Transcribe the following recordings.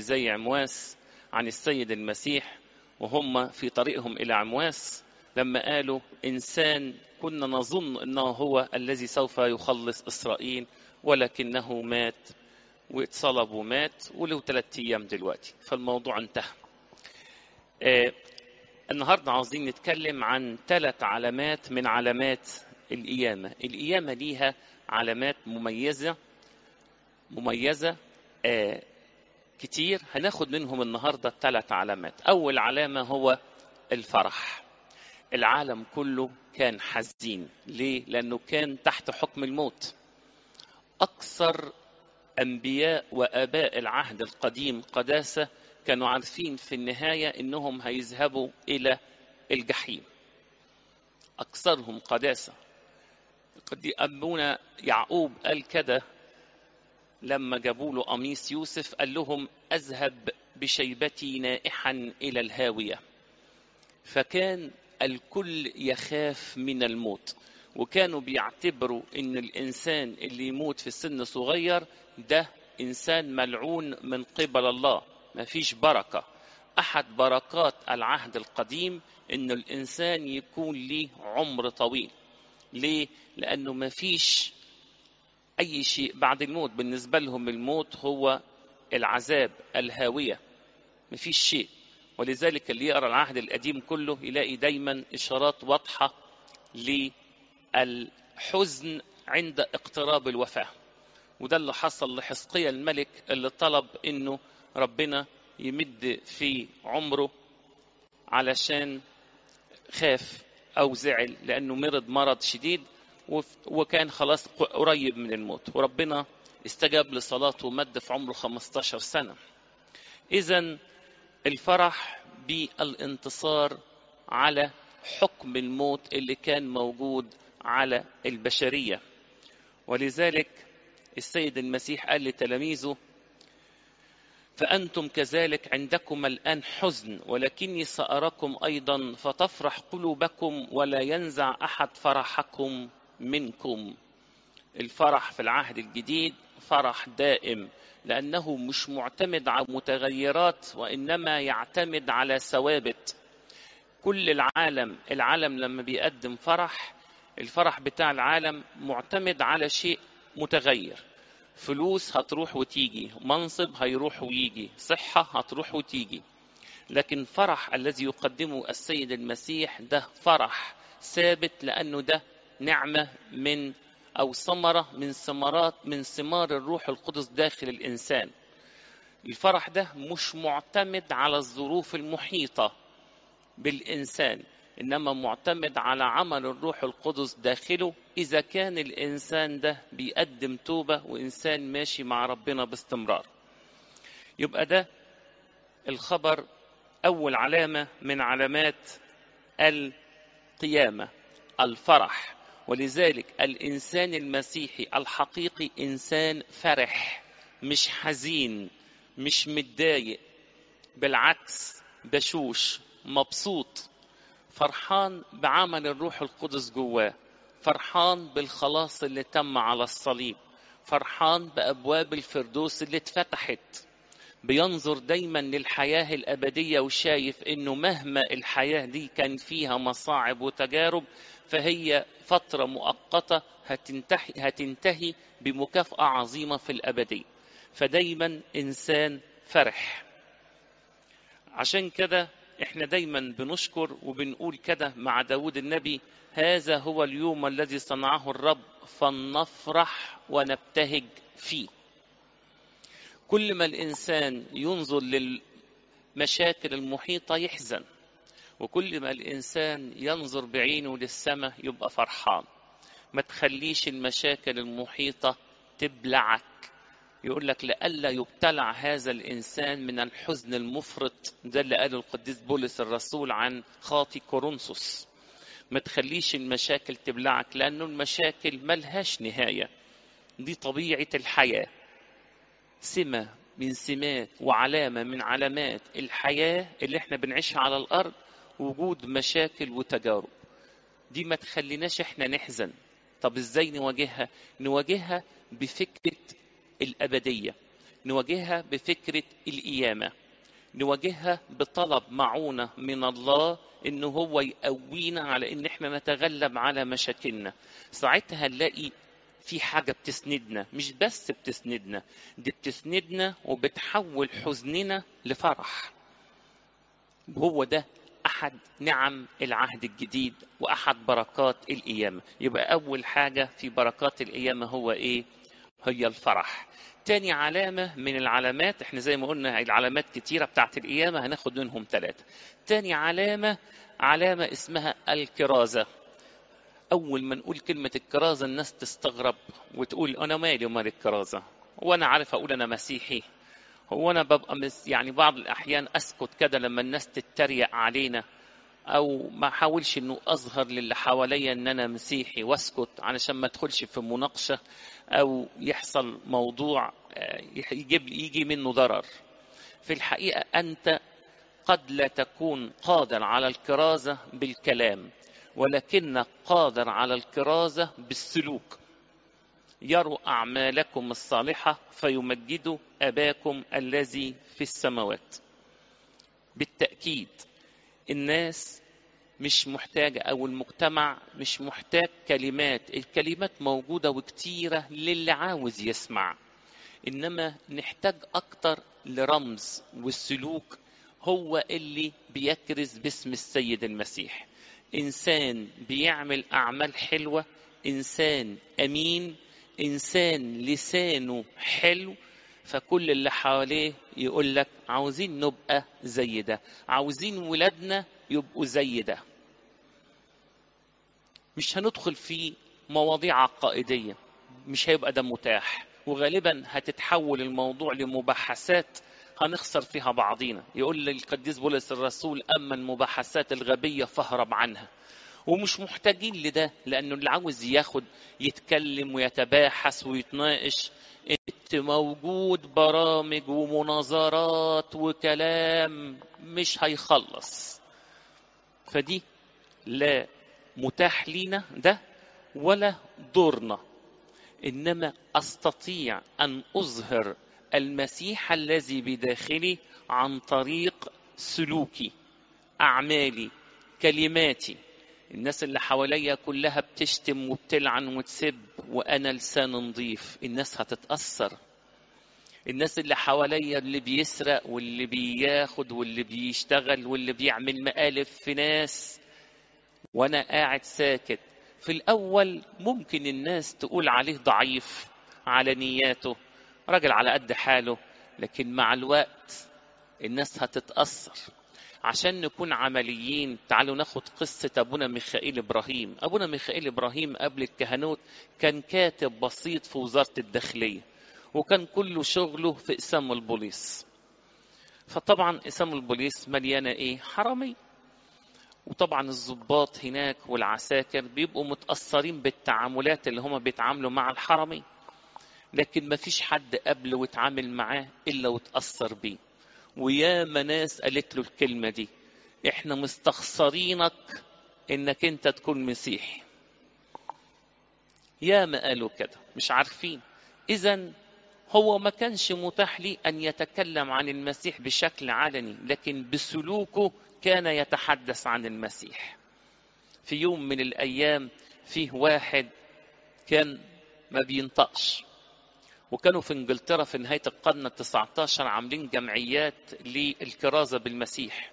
زي عمواس عن السيد المسيح وهم في طريقهم إلى عمواس لما قالوا إنسان كنا نظن أنه هو الذي سوف يخلص إسرائيل ولكنه مات واتصلب ومات وله ثلاثة أيام دلوقتي فالموضوع انتهى آه النهاردة عاوزين نتكلم عن ثلاث علامات من علامات القيامة القيامة ليها علامات مميزة مميزة آه كتير هناخد منهم النهاردة ثلاث علامات أول علامة هو الفرح العالم كله كان حزين ليه؟ لأنه كان تحت حكم الموت أكثر أنبياء وآباء العهد القديم قداسة كانوا عارفين في النهاية إنهم هيذهبوا إلى الجحيم أكثرهم قداسة قد أبونا يعقوب قال كده لما جابوا له قميص يوسف قال لهم أذهب بشيبتي نائحا إلى الهاوية فكان الكل يخاف من الموت وكانوا بيعتبروا ان الانسان اللي يموت في سن صغير ده انسان ملعون من قبل الله ما فيش بركه احد بركات العهد القديم ان الانسان يكون ليه عمر طويل ليه لانه ما فيش اي شيء بعد الموت بالنسبه لهم الموت هو العذاب الهاويه ما فيش شيء ولذلك اللي يقرا العهد القديم كله يلاقي دايما اشارات واضحه للحزن عند اقتراب الوفاه وده اللي حصل لحزقيا الملك اللي طلب انه ربنا يمد في عمره علشان خاف او زعل لانه مرض مرض شديد وكان خلاص قريب من الموت وربنا استجاب لصلاته ومد في عمره 15 سنه اذا الفرح بالانتصار على حكم الموت اللي كان موجود على البشريه ولذلك السيد المسيح قال لتلاميذه فانتم كذلك عندكم الان حزن ولكني ساراكم ايضا فتفرح قلوبكم ولا ينزع احد فرحكم منكم الفرح في العهد الجديد فرح دائم لانه مش معتمد على متغيرات وانما يعتمد على ثوابت كل العالم العالم لما بيقدم فرح الفرح بتاع العالم معتمد على شيء متغير فلوس هتروح وتيجي منصب هيروح ويجي صحة هتروح وتيجي لكن فرح الذي يقدمه السيد المسيح ده فرح ثابت لأنه ده نعمة من أو ثمرة من ثمرات من ثمار الروح القدس داخل الإنسان الفرح ده مش معتمد على الظروف المحيطة بالإنسان إنما معتمد على عمل الروح القدس داخله إذا كان الإنسان ده بيقدم توبة وإنسان ماشي مع ربنا باستمرار يبقى ده الخبر أول علامة من علامات القيامة الفرح ولذلك الإنسان المسيحي الحقيقي إنسان فرح مش حزين مش متضايق بالعكس بشوش مبسوط فرحان بعمل الروح القدس جواه فرحان بالخلاص اللي تم على الصليب فرحان بابواب الفردوس اللي اتفتحت بينظر دايما للحياه الابديه وشايف انه مهما الحياه دي كان فيها مصاعب وتجارب فهي فتره مؤقته هتنتهي هتنتهي بمكافاه عظيمه في الابديه فدايما انسان فرح عشان كده احنا دايما بنشكر وبنقول كده مع داود النبي هذا هو اليوم الذي صنعه الرب فلنفرح ونبتهج فيه كل ما الانسان ينظر للمشاكل المحيطه يحزن وكل ما الانسان ينظر بعينه للسماء يبقى فرحان ما تخليش المشاكل المحيطه تبلعك يقول لك لئلا يبتلع هذا الانسان من الحزن المفرط ده اللي قاله القديس بولس الرسول عن خاطي كورنثوس ما تخليش المشاكل تبلعك لانه المشاكل ملهاش نهايه دي طبيعه الحياه سمه من سمات وعلامه من علامات الحياه اللي احنا بنعيشها على الارض وجود مشاكل وتجارب دي ما تخليناش احنا نحزن طب ازاي نواجهها نواجهها بفكره الأبدية نواجهها بفكرة القيامة نواجهها بطلب معونة من الله إن هو يقوينا على إن إحنا نتغلب على مشاكلنا ساعتها نلاقي في حاجة بتسندنا مش بس بتسندنا دي بتسندنا وبتحول حزننا لفرح هو ده أحد نعم العهد الجديد وأحد بركات القيامة يبقى أول حاجة في بركات القيامة هو إيه هي الفرح تاني علامة من العلامات احنا زي ما قلنا العلامات كتيرة بتاعت القيامة هناخد منهم ثلاثة تاني علامة علامة اسمها الكرازة أول ما نقول كلمة الكرازة الناس تستغرب وتقول أنا مالي ومال الكرازة وأنا عارف أقول أنا مسيحي هو أنا ببقى مس يعني بعض الأحيان أسكت كده لما الناس تتريق علينا أو ما أحاولش إنه أظهر للي حواليا إن أنا مسيحي وأسكت علشان ما أدخلش في مناقشة أو يحصل موضوع يجيب يجي منه ضرر في الحقيقة أنت قد لا تكون قادر على الكرازة بالكلام ولكنك قادر على الكرازة بالسلوك يروا أعمالكم الصالحة فيمجدوا أباكم الذي في السماوات بالتأكيد الناس مش محتاجة أو المجتمع مش محتاج كلمات الكلمات موجودة وكتيرة للي عاوز يسمع إنما نحتاج أكتر لرمز والسلوك هو اللي بيكرز باسم السيد المسيح إنسان بيعمل أعمال حلوة إنسان أمين إنسان لسانه حلو فكل اللي حواليه يقول لك عاوزين نبقى زي ده عاوزين ولادنا يبقوا زي ده مش هندخل في مواضيع عقائدية مش هيبقى ده متاح وغالبا هتتحول الموضوع لمباحثات هنخسر فيها بعضينا يقول للقديس بولس الرسول أما المباحثات الغبية فاهرب عنها ومش محتاجين لده لأنه اللي عاوز ياخد يتكلم ويتباحث ويتناقش انت موجود برامج ومناظرات وكلام مش هيخلص فدي لا متاح لينا ده ولا دورنا انما استطيع ان اظهر المسيح الذي بداخلي عن طريق سلوكي اعمالي كلماتي الناس اللي حواليا كلها بتشتم وبتلعن وتسب وانا لسان نظيف الناس هتتاثر الناس اللي حواليا اللي بيسرق واللي بياخد واللي بيشتغل واللي بيعمل مقالب في ناس وانا قاعد ساكت في الاول ممكن الناس تقول عليه ضعيف على نياته راجل على قد حاله لكن مع الوقت الناس هتتاثر عشان نكون عمليين تعالوا ناخد قصة أبونا ميخائيل إبراهيم أبونا ميخائيل إبراهيم قبل الكهنوت كان كاتب بسيط في وزارة الداخلية وكان كل شغله في إقسام البوليس فطبعا إقسام البوليس مليانة إيه حرامي وطبعا الضباط هناك والعساكر بيبقوا متأثرين بالتعاملات اللي هم بيتعاملوا مع الحرامي لكن ما فيش حد قبله واتعامل معاه إلا وتأثر بيه وياما ناس قالت له الكلمة دي احنا مستخسرينك انك انت تكون مسيحي ياما قالوا كده مش عارفين اذا هو ما كانش متاح لي ان يتكلم عن المسيح بشكل علني لكن بسلوكه كان يتحدث عن المسيح في يوم من الايام فيه واحد كان ما بينطقش وكانوا في انجلترا في نهايه القرن التسعة عشر عاملين جمعيات للكرازه بالمسيح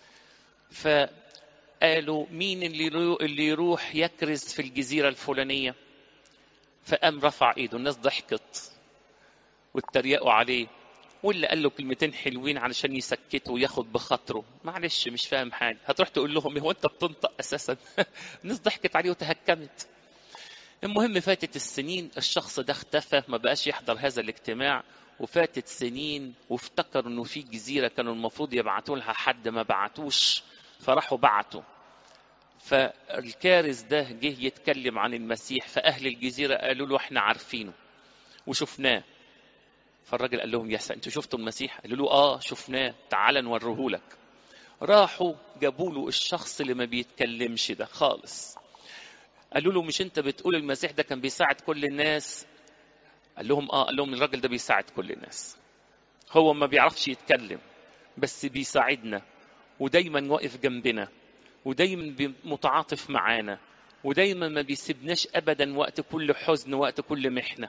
فقالوا مين اللي اللي يروح يكرز في الجزيره الفلانيه فقام رفع ايده الناس ضحكت واتريقوا عليه واللي قال له كلمتين حلوين علشان يسكته وياخد بخاطره معلش مش فاهم حاجه هتروح تقول لهم هو انت بتنطق اساسا الناس ضحكت عليه وتهكمت المهم فاتت السنين الشخص ده اختفى ما بقاش يحضر هذا الاجتماع وفاتت سنين وافتكروا انه في جزيره كانوا المفروض يبعتوا لها حد ما بعتوش فراحوا بعتوا فالكارث ده جه يتكلم عن المسيح فاهل الجزيره قالوا له احنا عارفينه وشفناه فالراجل قال لهم يا انتوا شفتوا المسيح قالوا له اه شفناه تعال نوريهولك راحوا جابوا له الشخص اللي ما بيتكلمش ده خالص قالوا له مش انت بتقول المسيح ده كان بيساعد كل الناس قال لهم اه قال لهم الراجل ده بيساعد كل الناس هو ما بيعرفش يتكلم بس بيساعدنا ودايما واقف جنبنا ودايما متعاطف معانا ودايما ما بيسيبناش ابدا وقت كل حزن وقت كل محنه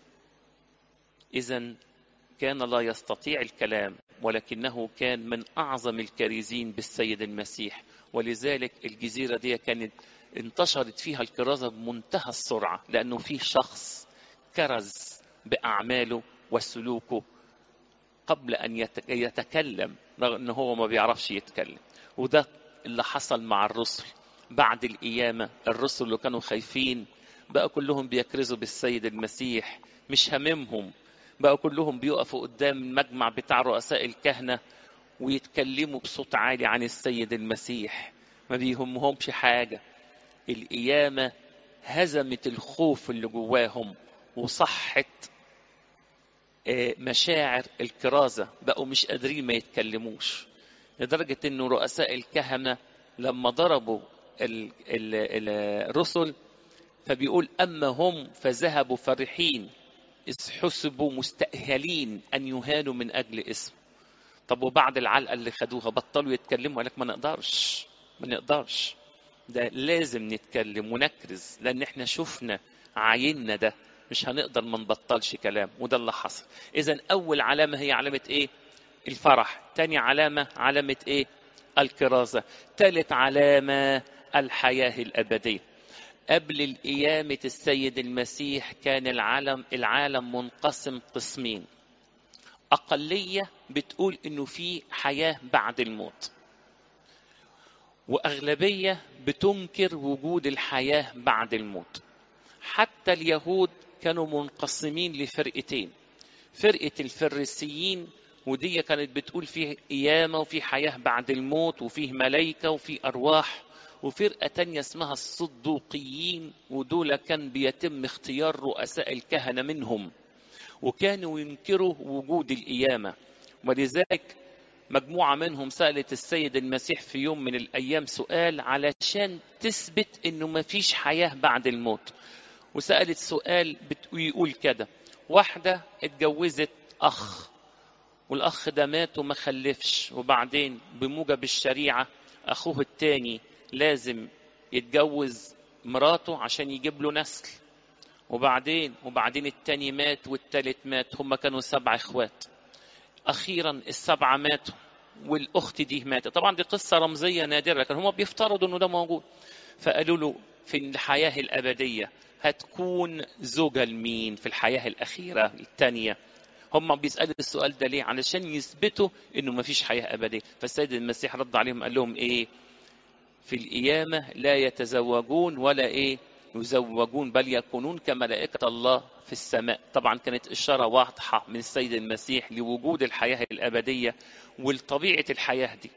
اذا كان لا يستطيع الكلام ولكنه كان من اعظم الكارزين بالسيد المسيح ولذلك الجزيره دي كانت انتشرت فيها الكرازه بمنتهى السرعه لانه في شخص كرز باعماله وسلوكه قبل ان يتكلم رغم ان هو ما بيعرفش يتكلم وده اللي حصل مع الرسل بعد القيامه الرسل اللي كانوا خايفين بقى كلهم بيكرزوا بالسيد المسيح مش هممهم بقى كلهم بيقفوا قدام المجمع بتاع رؤساء الكهنه ويتكلموا بصوت عالي عن السيد المسيح ما بيهمهمش حاجه القيامه هزمت الخوف اللي جواهم وصحت مشاعر الكرازه بقوا مش قادرين ما يتكلموش لدرجه انه رؤساء الكهنه لما ضربوا ال ال الرسل فبيقول اما هم فذهبوا فرحين اذ حسبوا مستاهلين ان يهانوا من اجل اسمه طب وبعد العلقه اللي خدوها بطلوا يتكلموا قال لك ما نقدرش ما نقدرش ده لازم نتكلم ونكرز لان احنا شفنا عيننا ده مش هنقدر ما نبطلش كلام وده اللي حصل اذا اول علامه هي علامه ايه الفرح تاني علامه علامه ايه الكرازه ثالث علامه الحياه الابديه قبل القيامة السيد المسيح كان العالم العالم منقسم قسمين أقلية بتقول إنه في حياة بعد الموت وأغلبية بتنكر وجود الحياة بعد الموت حتى اليهود كانوا منقسمين لفرقتين فرقة الفريسيين ودي كانت بتقول فيه قيامة وفي حياة بعد الموت وفيه ملائكة وفي أرواح وفرقة تانية اسمها الصدوقيين ودول كان بيتم اختيار رؤساء الكهنة منهم وكانوا ينكروا وجود القيامة ولذلك مجموعة منهم سألت السيد المسيح في يوم من الأيام سؤال علشان تثبت إنه ما فيش حياة بعد الموت وسألت سؤال بيقول كده واحدة اتجوزت أخ والأخ ده مات وما خلفش وبعدين بموجب الشريعة أخوه التاني لازم يتجوز مراته عشان يجيب له نسل وبعدين وبعدين التاني مات والتالت مات هم كانوا سبع اخوات اخيرا السبعه ماتوا والاخت دي ماتت طبعا دي قصه رمزيه نادره لكن هم بيفترضوا انه ده موجود فقالوا له في الحياه الابديه هتكون زوجة لمين في الحياه الاخيره الثانيه هم بيسالوا السؤال ده ليه علشان يثبتوا انه ما فيش حياه ابديه فالسيد المسيح رد عليهم قال لهم ايه في القيامة لا يتزوجون ولا إيه يزوجون بل يكونون كملائكة الله في السماء طبعا كانت إشارة واضحة من السيد المسيح لوجود الحياة الأبدية ولطبيعة الحياة دي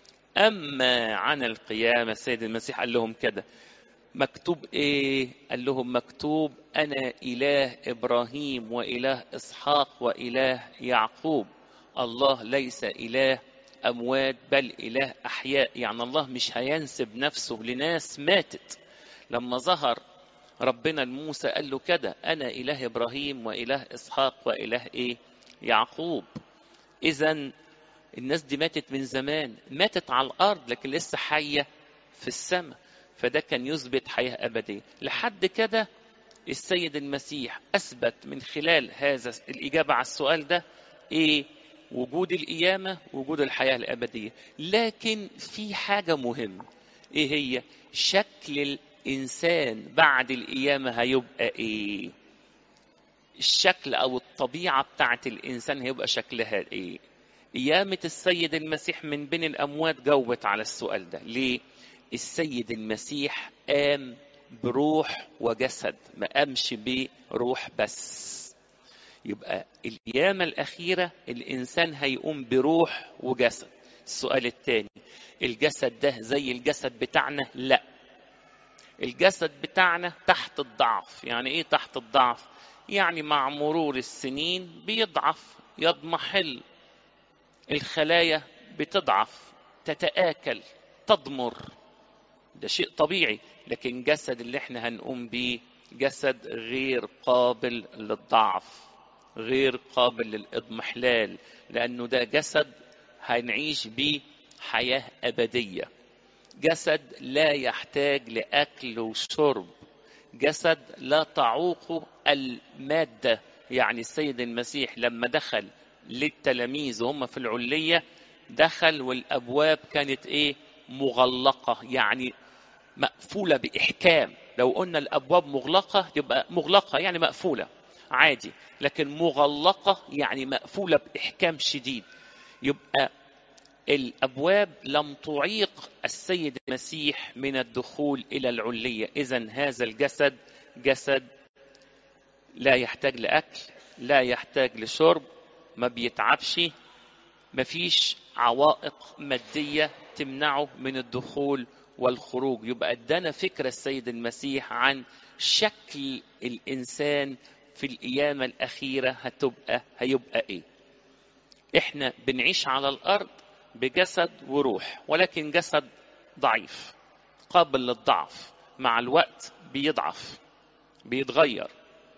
أما عن القيامة السيد المسيح قال لهم كده مكتوب إيه قال لهم مكتوب أنا إله إبراهيم وإله إسحاق وإله يعقوب الله ليس إله أموات بل إله أحياء يعني الله مش هينسب نفسه لناس ماتت لما ظهر ربنا لموسى قال له كده أنا إله إبراهيم وإله إسحاق وإله إيه يعقوب إذا الناس دي ماتت من زمان ماتت على الأرض لكن لسه حية في السماء فده كان يثبت حياة أبدية لحد كده السيد المسيح أثبت من خلال هذا الإجابة على السؤال ده إيه وجود القيامة وجود الحياة الأبدية لكن في حاجة مهمة إيه هي شكل الإنسان بعد القيامة هيبقى إيه الشكل أو الطبيعة بتاعت الإنسان هيبقى شكلها إيه قيامة السيد المسيح من بين الأموات جاوبت على السؤال ده ليه السيد المسيح قام بروح وجسد ما قامش بروح بس يبقى القيامة الأخيرة الإنسان هيقوم بروح وجسد السؤال الثاني الجسد ده زي الجسد بتاعنا لا الجسد بتاعنا تحت الضعف يعني ايه تحت الضعف يعني مع مرور السنين بيضعف يضمحل الخلايا بتضعف تتآكل تضمر ده شيء طبيعي لكن جسد اللي احنا هنقوم بيه جسد غير قابل للضعف غير قابل للاضمحلال لانه ده جسد هنعيش بيه حياه ابديه جسد لا يحتاج لاكل وشرب جسد لا تعوقه الماده يعني السيد المسيح لما دخل للتلاميذ وهم في العليه دخل والابواب كانت ايه مغلقه يعني مقفوله باحكام لو قلنا الابواب مغلقه يبقى مغلقه يعني مقفوله عادي لكن مغلقه يعني مقفوله باحكام شديد يبقى الابواب لم تعيق السيد المسيح من الدخول الى العليه اذا هذا الجسد جسد لا يحتاج لاكل لا يحتاج لشرب ما بيتعبش مفيش عوائق ماديه تمنعه من الدخول والخروج يبقى ادانا فكره السيد المسيح عن شكل الانسان في القيامه الاخيره هتبقى هيبقى ايه احنا بنعيش على الارض بجسد وروح ولكن جسد ضعيف قابل للضعف مع الوقت بيضعف بيتغير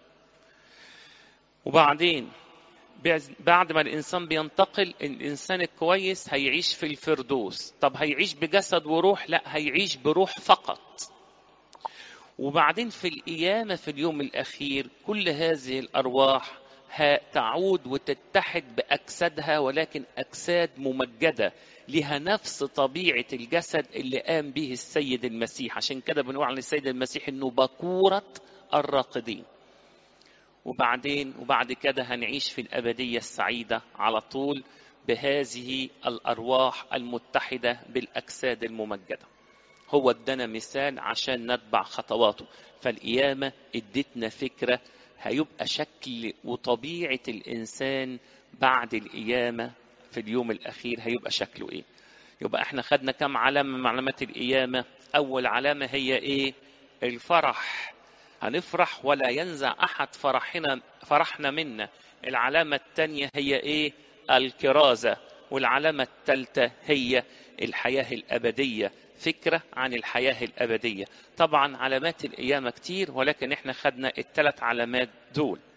وبعدين بعد ما الانسان بينتقل الانسان الكويس هيعيش في الفردوس طب هيعيش بجسد وروح لا هيعيش بروح فقط وبعدين في القيامه في اليوم الاخير كل هذه الارواح تعود وتتحد باجسادها ولكن اجساد ممجده لها نفس طبيعه الجسد اللي قام به السيد المسيح عشان كده بنقول عن السيد المسيح انه بكوره الراقدين وبعدين وبعد كده هنعيش في الأبدية السعيدة على طول بهذه الأرواح المتحدة بالأجساد الممجدة هو ادانا مثال عشان نتبع خطواته فالقيامة ادتنا فكرة هيبقى شكل وطبيعة الإنسان بعد القيامة في اليوم الأخير هيبقى شكله إيه يبقى احنا خدنا كم علامة من علامات القيامة أول علامة هي إيه الفرح هنفرح ولا ينزع احد فرحنا فرحنا منا العلامه الثانيه هي ايه الكرازه والعلامه الثالثه هي الحياه الابديه فكره عن الحياه الابديه طبعا علامات القيامه كتير ولكن احنا خدنا الثلاث علامات دول